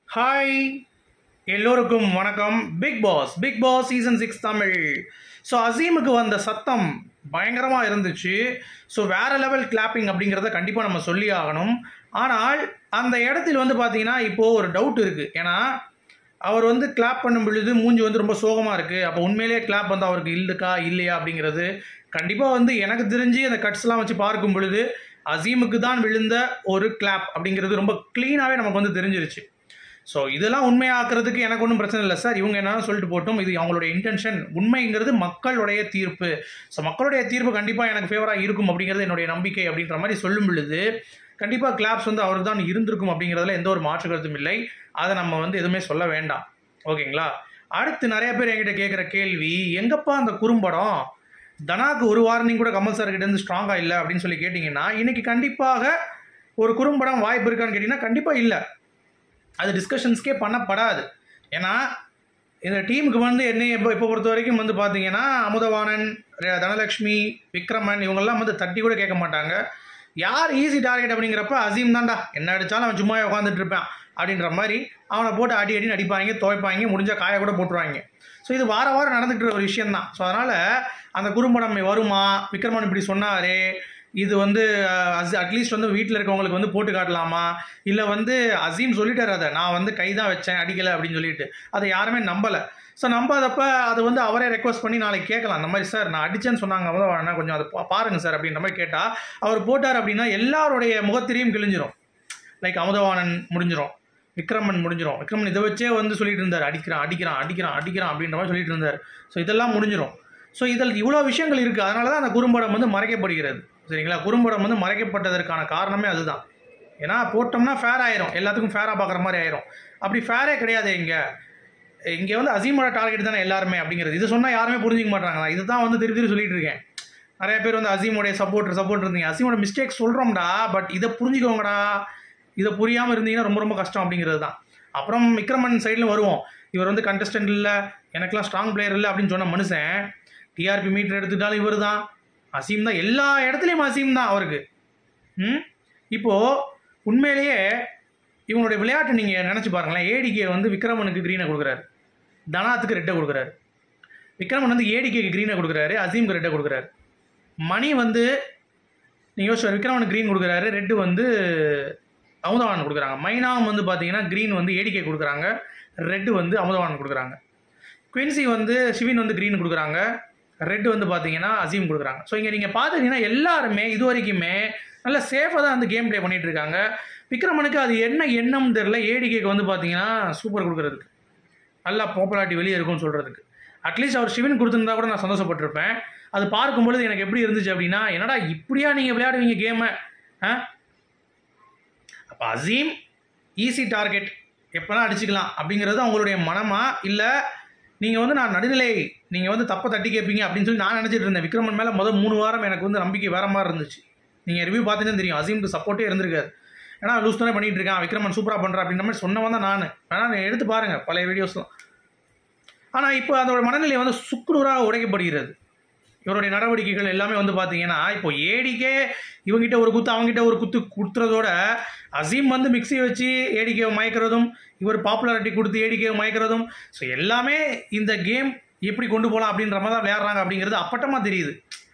hi எல்லோருக்கும் வணக்கம் Big Boss Big Boss season six Tamil so அசீமுக்கு வந்த சத்தம் பயங்கரமாக இருந்துச்சு ஸோ வேற லெவல் கிளாப்பிங் அப்படிங்கிறத கண்டிப்பாக நம்ம சொல்லி ஆகணும் ஆனால் அந்த இடத்தில் வந்து பார்த்தீங்கன்னா இப்போது ஒரு டவுட் இருக்குது ஏன்னா அவர் வந்து கிளாப் பண்ணும் பொழுது மூஞ்சி வந்து ரொம்ப சோகமாக இருக்குது அப்போ உண்மையிலேயே கிளாப் வந்து அவருக்கு இல்லுக்கா இல்லையா அப்படிங்கிறது கண்டிப்பாக வந்து எனக்கு தெரிஞ்சு அந்த கட்ஸ்லாம் வச்சு பார்க்கும் பொழுது அசீமுக்கு தான் விழுந்த ஒரு கிளாப் அப்படிங்கிறது ரொம்ப க்ளீனாகவே நமக்கு வந்து தெரிஞ்சிருச்சு ஸோ இதெல்லாம் உண்மையாக்குறதுக்கு எனக்கு ஒன்றும் பிரச்சனை இல்லை சார் இவங்க என்ன சொல்லிட்டு போட்டும் இது அவங்களுடைய இன்டென்ஷன் உண்மைங்கிறது மக்களுடைய தீர்ப்பு ஸோ மக்களுடைய தீர்ப்பு கண்டிப்பாக எனக்கு ஃபேவராக இருக்கும் அப்படிங்கிறது என்னுடைய நம்பிக்கை அப்படின்ற மாதிரி சொல்லும் பொழுது கண்டிப்பாக கிளாப்ஸ் வந்து அவருக்கு தான் இருந்திருக்கும் அப்படிங்கிறதுல எந்த ஒரு மாற்று கருத்தும் இல்லை அதை நம்ம வந்து எதுவுமே சொல்ல வேண்டாம் ஓகேங்களா அடுத்து நிறைய பேர் என்கிட்ட கேட்குற கேள்வி எங்கப்பா அந்த குறும்படம் தனாக்கு ஒரு வார்னிங் கூட கமல் சார் கிட்ட இருந்து ஸ்ட்ராங்காக இல்லை அப்படின்னு சொல்லி கேட்டிங்கன்னா இன்னைக்கு கண்டிப்பாக ஒரு குறும்படம் வாய்ப்பு இருக்கான்னு கேட்டிங்கன்னா கண்டிப்பாக இல்லை அது டிஸ்கஷன்ஸ்க்கே பண்ணப்படாது ஏன்னா இந்த டீமுக்கு வந்து என்னை இப்போ இப்போ பொறுத்த வரைக்கும் வந்து பார்த்தீங்கன்னா அமுதவாணன் ர- தனலக்ஷ்மி விக்ரமன் இவங்கெல்லாம் வந்து தட்டி கூட கேட்க மாட்டாங்க யார் ஈஸி டார்கெட் அப்படிங்கிறப்ப அசீம் தான்டா என்ன அடித்தாலும் அவன் சும்மா உட்காந்துட்டு இருப்பான் அப்படின்ற மாதிரி அவனை போட்டு அடி அடின்னு அடிப்பாங்க துவைப்பாங்க முடிஞ்சால் காய கூட போட்டுருவாங்க ஸோ இது வார வாரம் நடந்துக்கிட்டு ஒரு விஷயம் தான் ஸோ அதனால் அந்த குறும்படம் வருமா விக்ரமன் இப்படி சொன்னாரே இது வந்து அட்லீஸ்ட் வந்து வீட்டில் இருக்கவங்களுக்கு வந்து போட்டு காட்டலாமா இல்லை வந்து அசீம் சொல்லிட்டார் அதை நான் வந்து கை தான் வச்சேன் அடிக்கலை அப்படின்னு சொல்லிட்டு அதை யாருமே நம்பலை ஸோ நம்பாதப்ப அது வந்து அவரே ரெக்வஸ்ட் பண்ணி நாளைக்கு கேட்கலாம் அந்த மாதிரி சார் நான் அடிச்சேன்னு சொன்னாங்க முதல் வேணா கொஞ்சம் அதை பா- பாருங்க சார் அப்படின்ற மாதிரி கேட்டால் அவர் போட்டார் அப்படின்னா எல்லாருடைய முகத்திரையும் கிழிஞ்சிரும் லைக் அமுதவாணன் முடிஞ்சிரும் விக்ரமன் முடிஞ்சிரும் விக்ரமன் இதை வச்சே வந்து சொல்லிட்டு இருந்தார் அடிக்கிறான் அடிக்கிறான் அடிக்கிறான் அடிக்கிறான் அப்படின்ற மாதிரி சொல்லிட்டு இருந்தார் ஸோ இதெல்லாம் முடிஞ்சிரும் ஸோ இதில் இவ்வளோ விஷயங்கள் இருக்குது அதனால தான் அந்த குறும்படம் வந்து மறைக்கப்படுகிறது சரிங்களா குறும்படம் வந்து மறைக்கப்பட்டதற்கான காரணமே அதுதான் ஏன்னா போட்டோம்னா ஃபேர் ஆயிரும் எல்லாத்துக்கும் ஃபேராக பார்க்குற மாதிரி ஆயிரும் அப்படி ஃபேரே கிடையாது இங்கே இங்கே வந்து அசீமோட டார்கெட் தானே எல்லாருமே அப்படிங்கிறது இது சொன்னால் யாருமே புரிஞ்சிக்க மாட்டாங்க நான் இதுதான் வந்து திருப்பி திருப்பி சொல்லிட்டு இருக்கேன் நிறைய பேர் வந்து அசீமோடைய சப்போர்ட் சப்போர்ட் இருந்தீங்க அசீமோட மிஸ்டேக் சொல்கிறோம்டா பட் இதை புரிஞ்சுக்கோங்கடா இதை புரியாமல் இருந்தீங்கன்னா ரொம்ப ரொம்ப கஷ்டம் அப்படிங்கிறது தான் அப்புறம் விக்ரமன் சைடில் வருவோம் இவர் வந்து கண்டஸ்டன்ட் இல்லை எனக்கெல்லாம் ஸ்ட்ராங் பிளேயர் இல்லை அப்படின்னு சொன்ன மனுஷன் டிஆர்பி மீட்டர் எடுத்துக்கிட்டாலும் இவர் தான் அசீம் தான் எல்லா இடத்துலையும் அசீம் தான் அவருக்கு ம் இப்போது உண்மையிலேயே இவங்களுடைய விளையாட்டு நீங்கள் நினச்சி பாருங்களேன் ஏடிகே வந்து விக்ரமனுக்கு க்ரீனை கொடுக்குறாரு தனாத்துக்கு ரெட்டை கொடுக்குறாரு விக்ரமன் வந்து ஏடிகேக்கு க்ரீனை கொடுக்குறாரு அசீம்க்கு ரெட்டை கொடுக்குறாரு மணி வந்து நீங்கள் யோசிச்சு விக்ரமனுக்கு க்ரீன் கொடுக்குறாரு ரெட்டு வந்து அமுதவான் கொடுக்குறாங்க மைனாவும் வந்து பார்த்தீங்கன்னா க்ரீன் வந்து ஏடிகே கொடுக்குறாங்க ரெட்டு வந்து அமுதவான் கொடுக்குறாங்க குவின்சி வந்து சிவின் வந்து க்ரீன் கொடுக்குறாங்க ரெட் வந்து பார்த்தீங்கன்னா அசீம் கொடுக்குறாங்க ஸோ இங்கே நீங்கள் பார்த்துட்டீங்கன்னா எல்லாருமே இது வரைக்குமே நல்ல சேஃபாக தான் வந்து கேம் ப்ளே பண்ணிட்டு இருக்காங்க விக்ரமனுக்கு அது என்ன எண்ணம் தெரில ஏடிகேக்கு வந்து பார்த்தீங்கன்னா சூப்பர் கொடுக்குறதுக்கு நல்லா பாப்புலாரிட்டி வெளியே இருக்கும்னு சொல்கிறதுக்கு அட்லீஸ்ட் அவர் சிவன் கொடுத்துருந்தா கூட நான் சந்தோஷப்பட்டிருப்பேன் அது பார்க்கும்பொழுது எனக்கு எப்படி இருந்துச்சு அப்படின்னா என்னடா இப்படியா நீங்கள் விளையாடுவீங்க கேமை ஆ அப்போ அசீம் ஈஸி டார்கெட் எப்போனா அடிச்சுக்கலாம் அப்படிங்கிறது அவங்களுடைய மனமா இல்லை நீங்கள் வந்து நான் நடுநிலை நீங்கள் வந்து தப்பை தட்டி கேட்பீங்க அப்படின்னு சொல்லி நான் நினச்சிட்டு இருந்தேன் விக்ரமன் மேலே முதல் மூணு வாரம் எனக்கு வந்து நம்பிக்கை வேற மாதிரி இருந்துச்சு நீங்கள் ரிவ்யூ பார்த்தீங்கன்னா தெரியும் அசீமுக்கு சப்போர்ட்டே இருந்திருக்காது ஏன்னா லூஸ் தானே பண்ணிட்டு இருக்கான் விக்ரமன் சூப்பராக பண்ணுறா அப்படின்ற மாதிரி சொன்னவன் தான் நான் வேணா நீ எடுத்து பாருங்கள் பழைய வீடியோஸ்லாம் ஆனால் இப்போ அதோட மனநிலை வந்து சுக்குநூறாக உடைக்கப்படுகிறது இவருடைய நடவடிக்கைகள் எல்லாமே வந்து பார்த்தீங்கன்னா இப்போ ஏடிக்கே இவங்கிட்ட ஒரு குத்து அவங்ககிட்ட ஒரு குத்து கொடுத்துறதோட அசீம் வந்து மிக்ஸியை வச்சு ஏடிகேவை மயக்கிறதும் இவர் பாப்புலாரிட்டி கொடுத்து ஏடிகேவை மயக்கிறதும் ஸோ எல்லாமே இந்த கேம் எப்படி கொண்டு போகலாம் அப்படின்ற மாதிரி தான் விளையாடுறாங்க அப்படிங்கிறது அப்பட்டமாக தெரியுது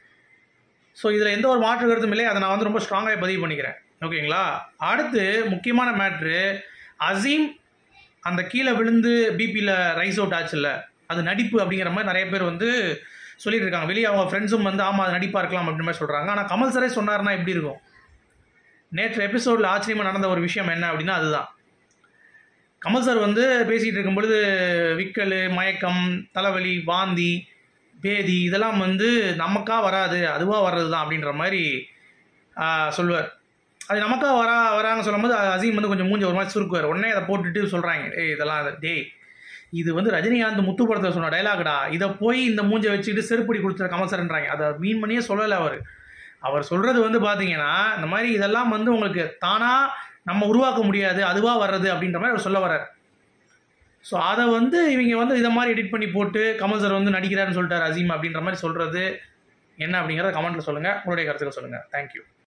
ஸோ இதில் எந்த ஒரு மாற்று கருத்தும் இல்லை அதை நான் வந்து ரொம்ப ஸ்ட்ராங்காக பதிவு பண்ணிக்கிறேன் ஓகேங்களா அடுத்து முக்கியமான மேட்ரு அசீம் அந்த கீழே விழுந்து பிபியில் ரைஸ் அவுட் ஆச்சுல்ல அது நடிப்பு அப்படிங்கிற மாதிரி நிறைய பேர் வந்து சொல்லிட்டு இருக்காங்க வெளியே அவங்க ஃப்ரெண்ட்ஸும் வந்து ஆமாம் அது நடிப்பாக இருக்கலாம் அப்படின்ற மாதிரி சொல்கிறாங்க ஆனால் கமல் சரே சொன்னார்னா எப்படி இருக்கும் நேற்று எபிசோடில் ஆச்சரியமாக நடந்த ஒரு விஷயம் என்ன அப்படின்னா அதுதான் கமல் சார் வந்து பேசிகிட்டு இருக்கும் பொழுது விக்கல் மயக்கம் தலைவலி வாந்தி பேதி இதெல்லாம் வந்து நமக்கா வராது அதுவாக வர்றது தான் அப்படின்ற மாதிரி ஆஹ், சொல்லுவார் அது நமக்கா வரா வரான்னு சொல்லும்போது அசீம் வந்து கொஞ்சம் மூஞ்சி ஒரு மாதிரி சுருக்குவார் உடனே அதை போட்டுட்டு சொல்கிறாங்க ஏய் இதெல்லாம் அது- டேய் இது வந்து ரஜினிகாந்த் முத்து படத்தில் சொன்ன டைலாக்டா இதை போய் இந்த மூஞ்சை வச்சுக்கிட்டு செருப்படி கொடுத்துற கமல்சரன்றாங்க அதை மீன் பண்ணியே சொல்லலை அவர் அவர் சொல்கிறது வந்து பார்த்தீங்கன்னா இந்த மாதிரி இதெல்லாம் வந்து உங்களுக்கு தானாக நம்ம உருவாக்க முடியாது அதுவாக வர்றது அப்படின்ற மாதிரி அவர் சொல்ல வர்றார் ஸோ அதை வந்து இவங்க வந்து இதை மாதிரி எடிட் பண்ணி போட்டு கமல் சார் வந்து நடிக்கிறாருன்னு சொல்லிட்டார் அசீம் அப்படின்ற மாதிரி சொல்கிறது என்ன அப்படிங்கிறத கமெண்ட்டில் சொல்லுங்கள் உங்களுடைய கருத்துக்கள் சொல்லுங்கள் தேங்க்யூ